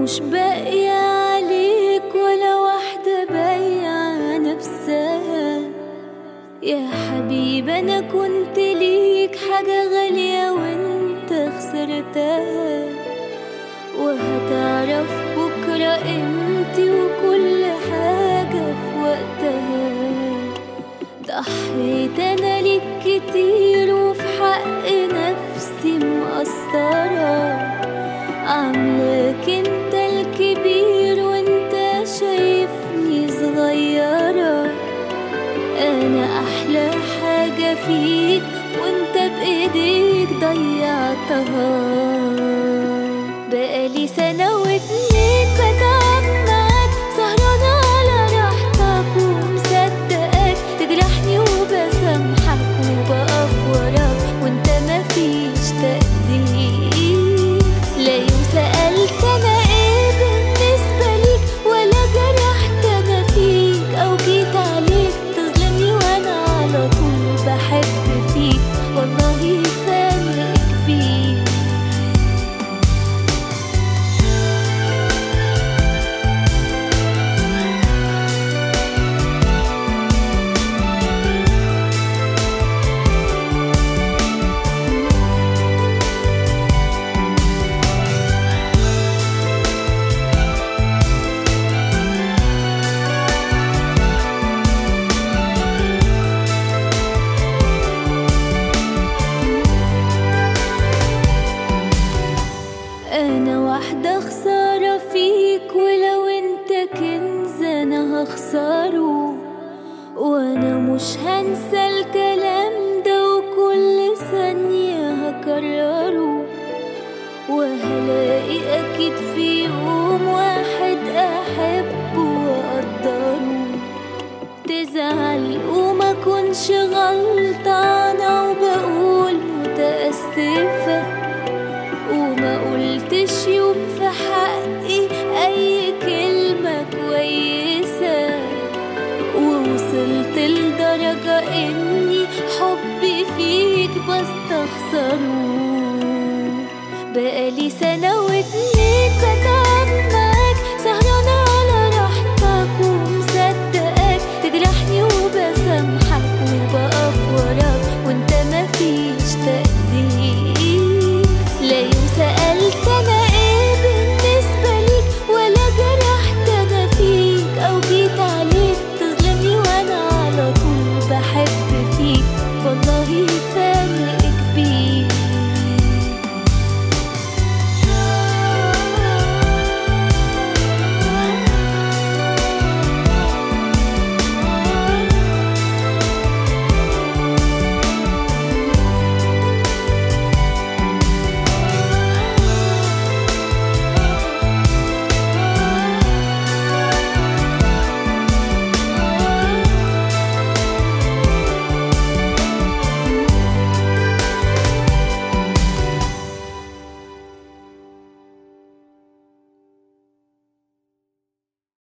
مش باقية عليك ولا واحدة بايعة نفسها يا حبيبي أنا كنت ليك حاجة غالية وانت خسرتها وهتعرف بكرة قيمتي وكل حاجة في وقتها ضحيت أنا ليك كتير وفي حق نفسي مقصرة عاملاك انت الكبير وانت شايفني صغيرة انا احلى حاجة فيك وانت بايديك ضيعتها بقالي سنة واتنين بتعب معاك سهرانة على راحتك ومصدقك تجرحني وبسامحك وبقف وراك وانت مفيش تقدير لا يوم سألت انا ايه بالنسبة ليك ولا جرحت انا فيك او جيت عليك تظلمني وانا على طول بحب فيك والله فرق كبير انا واحدة خسارة فيك ولو انت كنز انا هخسره وانا مش هنسى الكلام ده وكل ثانية هكرره وهلاقي اكيد في يوم واحد احبه واقدره تزعل وما كنش غلطانة وبقول متأسفة وما قلتش يوم في حقي اي كلمة كويسة ووصلت لدرجة اني حبي فيك بستخسره بقالي سنة